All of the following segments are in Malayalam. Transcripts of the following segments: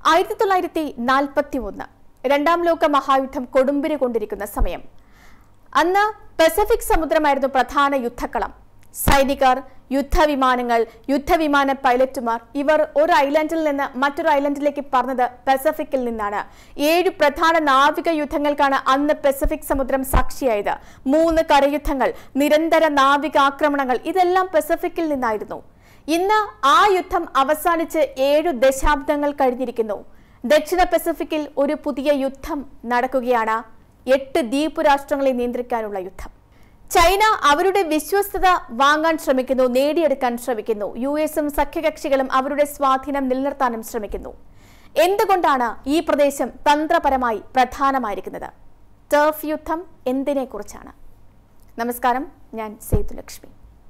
ആയിരത്തി തൊള്ളായിരത്തി നാൽപ്പത്തി ഒന്ന് രണ്ടാം ലോക മഹായുദ്ധം കൊടുമ്പിരി കൊണ്ടിരിക്കുന്ന സമയം അന്ന് പസഫിക് സമുദ്രമായിരുന്നു പ്രധാന യുദ്ധക്കളം സൈനികർ യുദ്ധവിമാനങ്ങൾ യുദ്ധവിമാന പൈലറ്റുമാർ ഇവർ ഒരു ഐലൻഡിൽ നിന്ന് മറ്റൊരു ഐലൻഡിലേക്ക് പറഞ്ഞത് പസഫിക്കിൽ നിന്നാണ് ഏഴ് പ്രധാന നാവിക യുദ്ധങ്ങൾക്കാണ് അന്ന് പസഫിക് സമുദ്രം സാക്ഷിയായത് മൂന്ന് കരയുദ്ധങ്ങൾ നിരന്തര നാവിക ആക്രമണങ്ങൾ ഇതെല്ലാം പസഫിക്കിൽ നിന്നായിരുന്നു ഇന്ന് ആ യുദ്ധം അവസാനിച്ച് ഏഴു ദശാബ്ദങ്ങൾ കഴിഞ്ഞിരിക്കുന്നു ദക്ഷിണ പസഫിക്കിൽ ഒരു പുതിയ യുദ്ധം നടക്കുകയാണ് എട്ട് ദ്വീപ് രാഷ്ട്രങ്ങളെ നിയന്ത്രിക്കാനുള്ള യുദ്ധം ചൈന അവരുടെ വിശ്വസ്തത വാങ്ങാൻ ശ്രമിക്കുന്നു നേടിയെടുക്കാൻ ശ്രമിക്കുന്നു യു എസും സഖ്യകക്ഷികളും അവരുടെ സ്വാധീനം നിലനിർത്താനും ശ്രമിക്കുന്നു എന്തുകൊണ്ടാണ് ഈ പ്രദേശം തന്ത്രപരമായി പ്രധാനമായിരിക്കുന്നത് ടർഫ് യുദ്ധം എന്തിനെക്കുറിച്ചാണ് നമസ്കാരം ഞാൻ സേതുലക്ഷ്മി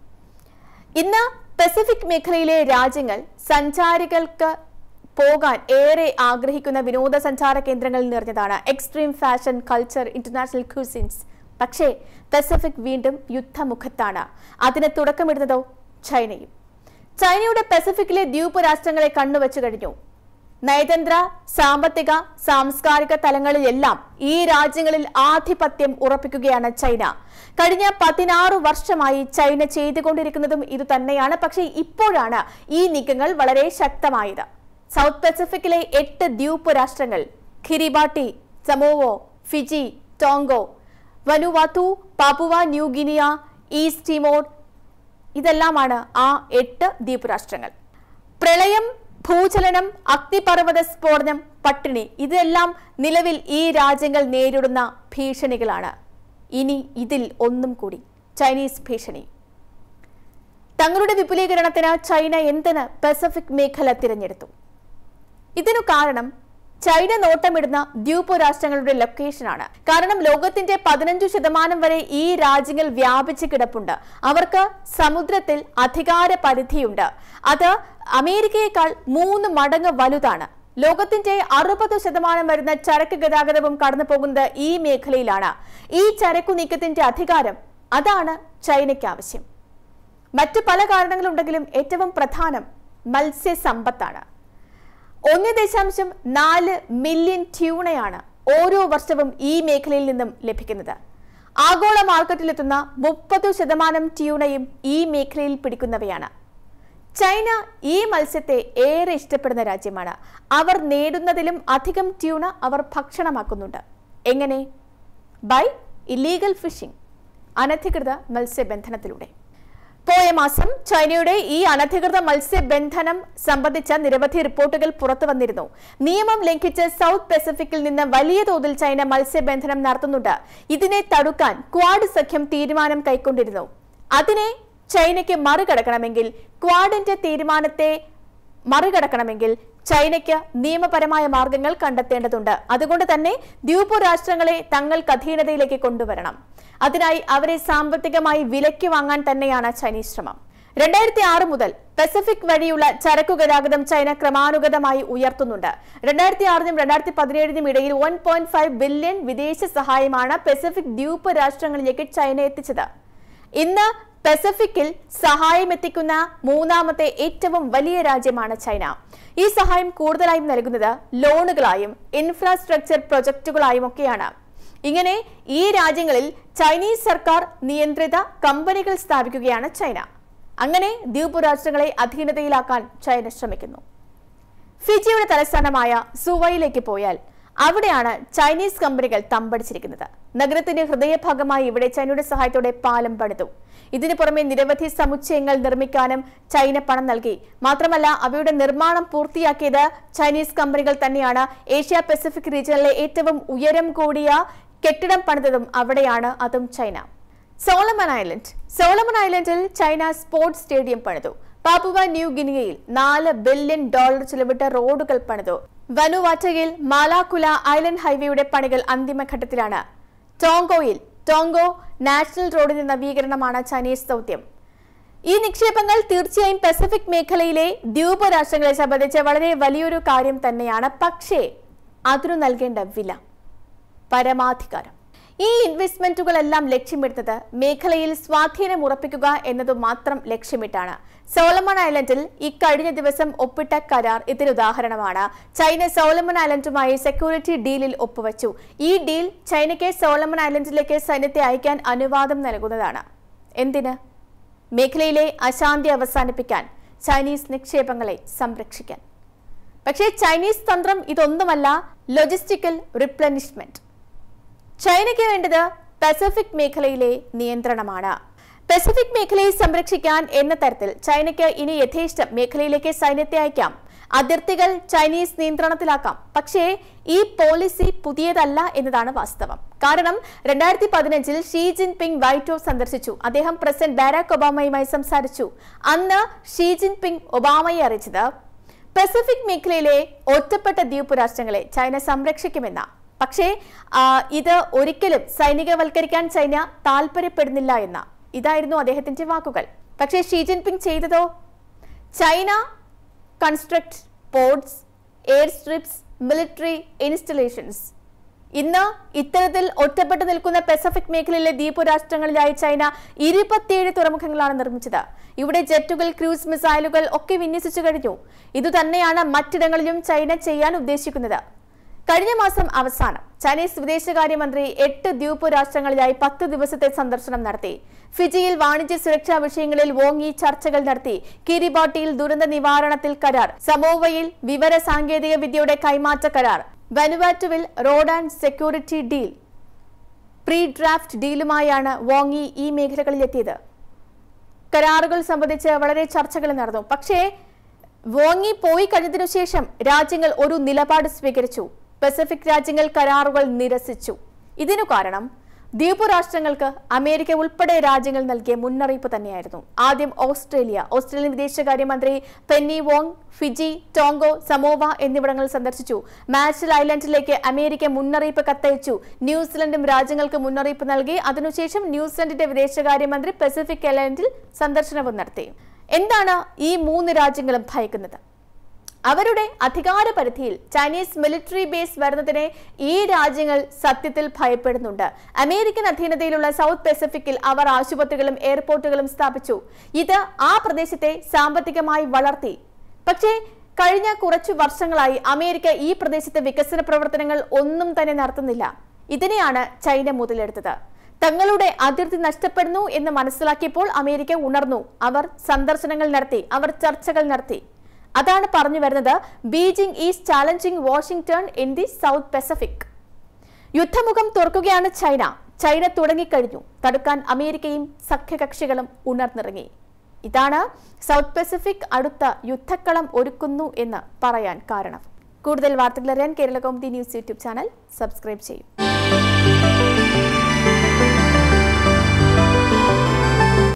ഇന്ന് പസഫിക് മേഖലയിലെ രാജ്യങ്ങൾ സഞ്ചാരികൾക്ക് പോകാൻ ഏറെ ആഗ്രഹിക്കുന്ന വിനോദസഞ്ചാര കേന്ദ്രങ്ങളിൽ നിറഞ്ഞതാണ് extreme fashion culture international cuisines പക്ഷേ പസഫിക് വീണ്ടും യുദ്ധമുഖത്താണ് അതിന് തുടക്കമിടുന്നതോ ചൈനയും ചൈനയുടെ പസഫിക്കിലെ ദ്വീപ് രാഷ്ട്രങ്ങളെ കണ്ണുവച്ചു കഴിഞ്ഞു നയതന്ത്ര സാമ്പത്തിക സാംസ്കാരിക തലങ്ങളിലെല്ലാം ഈ രാജ്യങ്ങളിൽ ആധിപത്യം ഉറപ്പിക്കുകയാണ് ചൈന കഴിഞ്ഞ പതിനാറ് വർഷമായി ചൈന ചെയ്തുകൊണ്ടിരിക്കുന്നതും ഇത് തന്നെയാണ് പക്ഷേ ഇപ്പോഴാണ് ഈ നീക്കങ്ങൾ വളരെ ശക്തമായത് സൗത്ത് പസഫിക്കിലെ എട്ട് ദ്വീപ് രാഷ്ട്രങ്ങൾ Kiribati Samoa Fiji Tonga Vanuatu Papua New Guinea east Timor ഇതെല്ലാമാണ് ആ എട്ട് ദ്വീപ് രാഷ്ട്രങ്ങൾ പ്രളയം ഭൂചലനം അഗ്നിപർവ്വത സ്ഫോടനം പട്ടിണി ഇതെല്ലാം നിലവിൽ ഈ രാജ്യങ്ങൾ നേരിടുന്ന ഭീഷണികളാണ് ഇനി ഇതിൽ ഒന്നും കൂടി ചൈനീസ് ഭീഷണി തങ്ങളുടെ വിപുലീകരണത്തിന് ചൈന എന്തിന് പസഫിക് മേഖല തിരഞ്ഞെടുത്തു ഇതിനു കാരണം ചൈന നോട്ടമിടുന്ന ദ്വീപ് രാഷ്ട്രങ്ങളുടെ ലൊക്കേഷനാണ് കാരണം ലോകത്തിന്റെ പതിനഞ്ചു ശതമാനം വരെ ഈ രാജ്യങ്ങൾ വ്യാപിച്ചു കിടപ്പുണ്ട് അവർക്ക് സമുദ്രത്തിൽ അധികാര പരിധിയുണ്ട് അത് അമേരിക്കയേക്കാൾ മൂന്ന് മടങ്ങ് വലുതാണ് ലോകത്തിന്റെ അറുപത് ശതമാനം വരുന്ന ചരക്ക് ഗതാഗതവും കടന്നു പോകുന്നത് ഈ മേഖലയിലാണ് ഈ ചരക്കു നീക്കത്തിന്റെ അധികാരം അതാണ് ചൈനയ്ക്ക് ആവശ്യം മറ്റു പല കാരണങ്ങളുണ്ടെങ്കിലും ഏറ്റവും പ്രധാനം മത്സ്യസമ്പത്താണ് ഒന്ന് ദശാംശം നാല് മില്യൺ ട്യൂണയാണ് ഓരോ വർഷവും ഈ മേഖലയിൽ നിന്നും ലഭിക്കുന്നത് ആഗോള മാർക്കറ്റിലെത്തുന്ന മുപ്പത് ശതമാനം ട്യൂണയും ഈ മേഖലയിൽ പിടിക്കുന്നവയാണ് ചൈന ഈ മത്സ്യത്തെ ഏറെ ഇഷ്ടപ്പെടുന്ന രാജ്യമാണ് അവർ നേടുന്നതിലും അധികം ട്യൂണ അവർ ഭക്ഷണമാക്കുന്നുണ്ട് എങ്ങനെ ബൈ ഇല്ലീഗൽ ഫിഷിംഗ് അനധികൃത മത്സ്യബന്ധനത്തിലൂടെ പോയ മാസം ചൈനയുടെ ഈ അനധികൃത മത്സ്യബന്ധനം സംബന്ധിച്ച നിരവധി റിപ്പോർട്ടുകൾ പുറത്തു വന്നിരുന്നു നിയമം ലംഘിച്ച് സൗത്ത് പസഫിക്കിൽ നിന്ന് വലിയ തോതിൽ ചൈന മത്സ്യബന്ധനം നടത്തുന്നുണ്ട് ഇതിനെ തടുക്കാൻ ക്വാഡ് സഖ്യം തീരുമാനം കൈക്കൊണ്ടിരുന്നു അതിനെ ചൈനയ്ക്ക് മറികടക്കണമെങ്കിൽ ക്വാഡിന്റെ തീരുമാനത്തെ മറികടക്കണമെങ്കിൽ ചൈനയ്ക്ക് നിയമപരമായ മാർഗങ്ങൾ കണ്ടെത്തേണ്ടതുണ്ട് അതുകൊണ്ട് തന്നെ ദ്വീപ് രാഷ്ട്രങ്ങളെ തങ്ങൾക്ക് അധീനതയിലേക്ക് കൊണ്ടുവരണം അതിനായി അവരെ സാമ്പത്തികമായി വിലയ്ക്ക് വാങ്ങാൻ തന്നെയാണ് ചൈനീസ് ശ്രമം രണ്ടായിരത്തി ആറ് മുതൽ പസഫിക് വഴിയുള്ള ചരക്കു ഗതാഗതം ചൈന ക്രമാനുഗതമായി ഉയർത്തുന്നുണ്ട് രണ്ടായിരത്തി ആറിനും രണ്ടായിരത്തി പതിനേഴിനും ഇടയിൽ വൺ പോയിന്റ് ഫൈവ് ബില്യൺ വിദേശ സഹായമാണ് പസഫിക് ദ്വീപ് രാഷ്ട്രങ്ങളിലേക്ക് ചൈന എത്തിച്ചത് ഇന്ന് പസഫിക്കിൽ സഹായം എത്തിക്കുന്ന മൂന്നാമത്തെ ഏറ്റവും വലിയ രാജ്യമാണ് ചൈന ഈ സഹായം കൂടുതലായും നൽകുന്നത് ലോണുകളായും ഇൻഫ്രാസ്ട്രക്ചർ പ്രൊജക്ടുകളായും ഒക്കെയാണ് ഇങ്ങനെ ഈ രാജ്യങ്ങളിൽ ചൈനീസ് സർക്കാർ നിയന്ത്രിത കമ്പനികൾ സ്ഥാപിക്കുകയാണ് ചൈന അങ്ങനെ ദ്വീപ് രാഷ്ട്രങ്ങളെ അധീനതയിലാക്കാൻ ചൈന ശ്രമിക്കുന്നു ഫിജിയുടെ തലസ്ഥാനമായ സുവയിലേക്ക് പോയാൽ അവിടെയാണ് ചൈനീസ് കമ്പനികൾ തമ്പടിച്ചിരിക്കുന്നത് നഗരത്തിന്റെ ഹൃദയഭാഗമായി ഇവിടെ ചൈനയുടെ സഹായത്തോടെ പാലം പണിതു ഇതിനു പുറമെ നിരവധി സമുച്ചയങ്ങൾ നിർമ്മിക്കാനും ചൈന പണം നൽകി മാത്രമല്ല അവയുടെ നിർമ്മാണം പൂർത്തിയാക്കിയത് ചൈനീസ് കമ്പനികൾ തന്നെയാണ് ഏഷ്യ പസഫിക് റീജിയനിലെ ഏറ്റവും ഉയരം കൂടിയ കെട്ടിടം പണിതതും അവിടെയാണ് അതും ചൈന സോളമൻ ഐലൻഡ് സോളമൻ ഐലൻഡിൽ ചൈന സ്പോർട്സ് സ്റ്റേഡിയം പണിതു പാപ്പുവ ന്യൂ ഗിനിയയിൽ നാല് ബില്യൺ ഡോളർ ചിലവിട്ട റോഡുകൾ പണിതു വനുവാറ്റയിൽ മാലാക്കുല ഐലൻഡ് ഹൈവേയുടെ പണികൾ അന്തിമഘട്ടത്തിലാണ് ടോങ്കോയിൽ ടോങ്കോ നാഷണൽ റോഡിന്റെ നവീകരണമാണ് ചൈനീസ് ദൗത്യം ഈ നിക്ഷേപങ്ങൾ തീർച്ചയായും പസഫിക് മേഖലയിലെ ദ്വീപ് രാഷ്ട്രങ്ങളെ സംബന്ധിച്ച് വളരെ വലിയൊരു കാര്യം തന്നെയാണ് പക്ഷേ അതിനു നൽകേണ്ട വില പരമാധികാരം ഈ ഇൻവെസ്റ്റ്മെന്റുകളെല്ലാം ലക്ഷ്യമിടുന്നത് മേഖലയിൽ സ്വാധീനം ഉറപ്പിക്കുക എന്നത് മാത്രം ലക്ഷ്യമിട്ടാണ് സോളമൺ ഐലൻഡിൽ ഇക്കഴിഞ്ഞ ദിവസം ഒപ്പിട്ട കരാർ ഇതിന് ഉദാഹരണമാണ് ചൈന സോളമൺ ഐലൻഡുമായി സെക്യൂരിറ്റി ഡീലിൽ ഒപ്പുവച്ചു ഈ ഡീൽ ചൈനയ്ക്ക് സോളമൺ ഐലൻഡിലേക്ക് സൈന്യത്തെ അയക്കാൻ അനുവാദം നൽകുന്നതാണ് എന്തിന് മേഖലയിലെ അശാന്തി അവസാനിപ്പിക്കാൻ ചൈനീസ് നിക്ഷേപങ്ങളെ സംരക്ഷിക്കാൻ പക്ഷേ ചൈനീസ് തന്ത്രം ഇതൊന്നുമല്ല ലൊജിസ്റ്റിക്കൽ റിപ്ലനിഷ്മെന്റ് ചൈനയ്ക്ക് വേണ്ടത് പസഫിക് മേഖലയിലെ നിയന്ത്രണമാണ് പസഫിക് മേഖലയെ സംരക്ഷിക്കാൻ എന്ന തരത്തിൽ ചൈനയ്ക്ക് ഇനി യഥേഷ്ടം മേഖലയിലേക്ക് സൈന്യത്തെ അയക്കാം അതിർത്തികൾ ചൈനീസ് നിയന്ത്രണത്തിലാക്കാം പക്ഷേ ഈ പോളിസി പുതിയതല്ല എന്നതാണ് വാസ്തവം കാരണം രണ്ടായിരത്തി പതിനഞ്ചിൽ ഷീ ജിൻപിങ് വൈറ്റ് ഹൗസ് സന്ദർശിച്ചു അദ്ദേഹം പ്രസിഡന്റ് ബാരാക് ഒബാമയുമായി സംസാരിച്ചു അന്ന് ഷീ ജിൻപിങ് ഒബാമയെ അറിയിച്ചത് പസഫിക് മേഖലയിലെ ഒറ്റപ്പെട്ട ദ്വീപ് രാഷ്ട്രങ്ങളെ ചൈന സംരക്ഷിക്കുമെന്ന പക്ഷേ ആ, ഇത് ഒരിക്കലും സൈനികവൽക്കരിക്കാൻ ചൈന താല്പര്യപ്പെടുന്നില്ല എന്ന ഇതായിരുന്നു അദ്ദേഹത്തിന്റെ വാക്കുകൾ പക്ഷേ ഷീ ജിൻപിങ് ചെയ്തതോ China construct ports air strips military installations ഇന്ന് ഇത്തരത്തിൽ ഒറ്റപ്പെട്ടു നിൽക്കുന്ന പസഫിക് മേഖലയിലെ ദ്വീപ് രാഷ്ട്രങ്ങളിലായി ചൈന ഇരുപത്തിയേഴ് തുറമുഖങ്ങളാണ് നിർമ്മിച്ചത് ഇവിടെ ജെറ്റുകൾ ക്രൂസ് മിസൈലുകൾ ഒക്കെ വിന്യസിച്ചു കഴിഞ്ഞു ഇതുതന്നെയാണ് മറ്റിടങ്ങളിലും ചൈന ചെയ്യാൻ ഉദ്ദേശിക്കുന്നത് കഴിഞ്ഞ മാസം അവസാനം ചൈനീസ് വിദേശകാര്യമന്ത്രി എട്ട് ദ്വീപ് രാഷ്ട്രങ്ങളിലായി പത്ത് ദിവസത്തെ സന്ദർശനം നടത്തി ഫിജിയിൽ വാണിജ്യ സുരക്ഷാ വിഷയങ്ങളിൽ വോങ്ങി ചർച്ചകൾ നടത്തി കിരിബാട്ടിയിൽ ദുരന്ത നിവാരണത്തിൽ കരാർ സമോവയിൽ വിവര സാങ്കേതിക വിദ്യയുടെ കൈമാറ്റ കരാർ വനുവാറ്റുവിൽ road and security deal pre draft ഡീലുമായാണ് വോങ്ങി ഈ മേഖലകളിലെത്തിയത് കരാറുകൾ സംബന്ധിച്ച് വളരെ ചർച്ചകൾ നടന്നു പക്ഷേ വോങ്ങി പോയി കഴിഞ്ഞതിനു ശേഷം രാജ്യങ്ങൾ ഒരു നിലപാട് സ്വീകരിച്ചു പസഫിക് രാജ്യങ്ങൾ കരാറുകൾ നിരസിച്ചു ഇതിനു കാരണം ദ്വീപ് രാഷ്ട്രങ്ങൾക്ക് അമേരിക്ക ഉൾപ്പെടെ രാജ്യങ്ങൾ നൽകിയ മുന്നറിയിപ്പ് തന്നെയായിരുന്നു ആദ്യം ഓസ്ട്രേലിയ ഓസ്ട്രേലിയൻ വിദേശകാര്യമന്ത്രി Penny Wong Fiji Tonga Samoa എന്നിവിടങ്ങൾ സന്ദർശിച്ചു മാർഷൽ ഐലൻഡിലേക്ക് അമേരിക്ക മുന്നറിയിപ്പ് കത്തയച്ചു ന്യൂസിലൻഡും രാജ്യങ്ങൾക്ക് മുന്നറിയിപ്പ് നൽകി അതിനുശേഷം ന്യൂസിലൻഡിന്റെ വിദേശകാര്യമന്ത്രി പസഫിക് ഐലൻഡിൽ സന്ദർശനവും നടത്തി എന്താണ് ഈ മൂന്ന് രാജ്യങ്ങളും ഭയക്കുന്നത് അവരുടെ അധികാര പരിധിയിൽ ചൈനീസ് മിലിറ്ററി ബേസ് വരുന്നതിനെ ഈ രാജ്യങ്ങൾ സത്യത്തിൽ ഭയപ്പെടുന്നുണ്ട് അമേരിക്കൻ അധീനതയിലുള്ള സൗത്ത് പസഫിക്കിൽ അവർ ആശുപത്രികളും എയർപോർട്ടുകളും സ്ഥാപിച്ചു ഇത് ആ പ്രദേശത്തെ സാമ്പത്തികമായി വളർത്തി പക്ഷേ കഴിഞ്ഞ കുറച്ചു വർഷങ്ങളായി അമേരിക്ക ഈ പ്രദേശത്തെ വികസന പ്രവർത്തനങ്ങൾ ഒന്നും തന്നെ നടത്തുന്നില്ല ഇതിനെയാണ് ചൈന മുതലെടുത്തത് തങ്ങളുടെ അതിർത്തി നഷ്ടപ്പെടുന്നു എന്ന് മനസ്സിലാക്കിയപ്പോൾ അമേരിക്ക ഉണർന്നു അവർ സന്ദർശനങ്ങൾ നടത്തി അവർ ചർച്ചകൾ നടത്തി അതാണ് പറഞ്ഞു വരുന്നത് Beijing is challenging Washington in the south Pacific യുദ്ധമുഖം തുറക്കുകയാണ് ചൈന ചൈന തുടങ്ങിക്കഴിഞ്ഞു തടുക്കാൻ അമേരിക്കയും സഖ്യകക്ഷികളും ഉണർന്നിറങ്ങി ഇതാണ് സൗത്ത് പസഫിക് അടുത്ത യുദ്ധക്കളം ഒരുക്കുന്നു എന്ന് പറയാൻ കാരണം കൂടുതൽ വാർത്തകൾ അറിയാൻ Kerala Kaumudi news YouTube channel subscribe ചെയ്യും